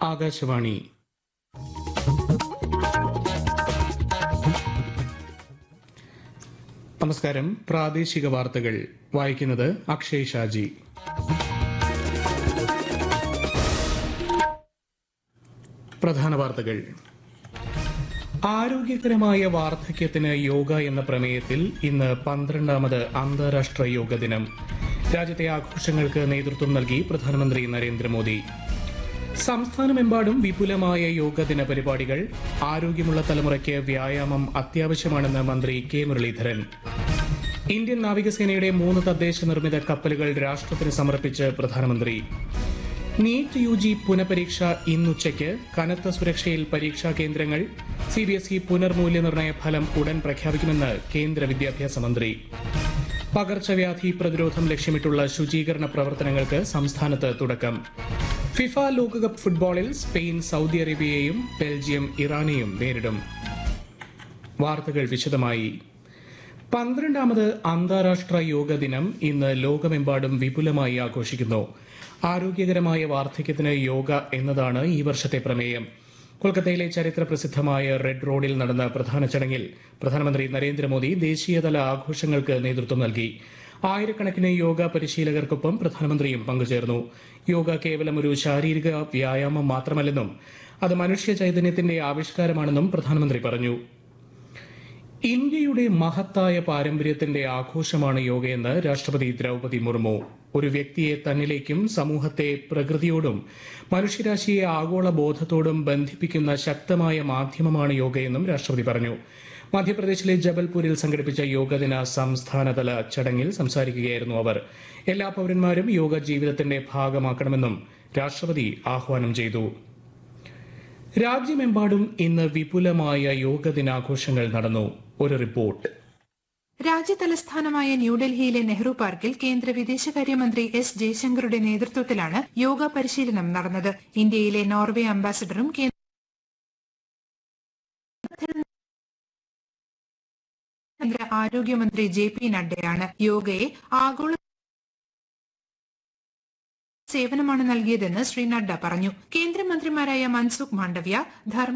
ആകാശവാണി നമസ്കാരം പ്രാദേശിക വാർത്തകൾ വായിക്കുന്നത് അക്ഷയ് ഷാജി പ്രധാന വാർത്തകൾ ആരോഗ്യകരമായ വാർദ്ധക്യത്തിന് യോഗ എന്ന പ്രമേയത്തിൽ ഇന്ന് പന്ത്രണ്ടാമത് അന്താരാഷ്ട്ര യോഗ ദിനം രാജ്യത്തെ ആഘോഷങ്ങൾക്ക് നേതൃത്വം നൽകി പ്രധാനമന്ത്രി നരേന്ദ്രമോദി സംസ്ഥാനമെമ്പാടും വിപുലമായ യോഗ ദിന പരിപാടികൾ ആരോഗ്യമുള്ള തലമുറയ്ക്ക് വ്യായാമം അത്യാവശ്യമാണെന്ന് മന്ത്രി കെ മുരളീധരൻ ഇന്ത്യൻ നാവികസേനയുടെ മൂന്ന് തദ്ദേശ നിർമ്മിത കപ്പലുകൾ രാഷ്ട്രത്തിന് സമർപ്പിച്ച് പ്രധാനമന്ത്രി നീറ്റ് യു ജി പുനഃപരീക്ഷ ഇന്നുച്ചയ്ക്ക് കനത്ത സുരക്ഷയിൽ പരീക്ഷാ കേന്ദ്രങ്ങൾ സി ബി എസ് ഇ പുനർമൂല്യനിർണ്ണയ ഫലം ഉടൻ പ്രഖ്യാപിക്കുമെന്ന് കേന്ദ്ര വിദ്യാഭ്യാസ മന്ത്രി പകർച്ചവ്യാധി പ്രതിരോധം ലക്ഷ്യമിട്ടുള്ള ശുചീകരണ പ്രവർത്തനങ്ങൾക്ക് സംസ്ഥാനത്ത് തുടക്കം ഫിഫ ലോകകപ്പ് ഫുട്ബോളിൽ സ്പെയിൻ സൗദി അറേബ്യയെയും ബെൽജിയം ഇറാനെയും നേരിടും വാർത്തകൾ വിശദമായി പന്ത്രണ്ടാമത് അന്താരാഷ്ട്ര യോഗ ദിനം ഇന്ന് ലോകമെമ്പാടും വിപുലമായി ആഘോഷിക്കുന്നു ആരോഗ്യകരമായ വാർദ്ധക്യത്തിന് യോഗ എന്നതാണ് ഈ വർഷത്തെ പ്രമേയം കൊൽക്കത്തയിലെ ചരിത്ര പ്രസിദ്ധമായ റെഡ് റോഡിൽ നടന്ന പ്രധാന ചടങ്ങിൽ പ്രധാനമന്ത്രി നരേന്ദ്രമോദി ദേശീയതല ആഘോഷങ്ങൾക്ക് നേതൃത്വം നൽകി ആയിരക്കണക്കിന് യോഗ പരിശീലകർക്കൊപ്പം പ്രധാനമന്ത്രിയും പങ്കുചേർന്നു യോഗ കേവലം ഒരു ശാരീരിക വ്യായാമം മാത്രമല്ലെന്നും അത് മനുഷ്യ ചൈതന്യത്തിന്റെ ആവിഷ്കാരമാണെന്നും പ്രധാനമന്ത്രി പറഞ്ഞു ഇന്ത്യയുടെ മഹത്തായ പാരമ്പര്യത്തിന്റെ ആഘോഷമാണ് യോഗയെന്ന് രാഷ്ട്രപതി ദ്രൗപതി മുർമു ഒരു വ്യക്തിയെ തന്നിലേക്കും സമൂഹത്തെ പ്രകൃതിയോടും മനുഷ്യരാശിയെ ആഗോള ബോധത്തോടും ബന്ധിപ്പിക്കുന്ന ശക്തമായ മാധ്യമമാണ് യോഗയെന്നും രാഷ്ട്രപതി പറഞ്ഞു മധ്യപ്രദേശിലെ ജബൽപൂരിൽ സംഘടിപ്പിച്ച യോഗദിന സംസ്ഥാനതല ചടങ്ങിൽ സംസാരിക്കുകയായിരുന്നു അവർ എല്ലാ പൌരന്മാരും യോഗ ജീവിതത്തിന്റെ ഭാഗമാക്കണമെന്നും രാഷ്ട്രപതി ആഹ്വാനം ചെയ്തു രാജ്യമെമ്പാടും ഇന്ന് വിപുലമായ യോഗ ദിനാഘോഷങ്ങൾ നടന്നു ഒരു റിപ്പോർട്ട് രാജ്യതലസ്ഥാനമായ ന്യൂഡൽഹിയിലെ നെഹ്റു പാർക്കിൽ കേന്ദ്ര വിദേശകാര്യമന്ത്രി എസ് ജയശങ്കറുടെ നേതൃത്വത്തിലാണ് യോഗ പരിശീലനം നടന്നത് ഇന്ത്യയിലെ നോർവേ അംബാസഡറും കേന്ദ്ര ആരോഗ്യമന്ത്രി ജെ പി നഡ്ഡയാണ് യോഗയെ ആഗോള സേവനമാണ് നൽകിയതെന്ന് ശ്രീ നഡ്ഡ പറഞ്ഞു കേന്ദ്രമന്ത്രിമാരായ മൻസുഖ് മാണ്ഡവ്യ ധർമ്മ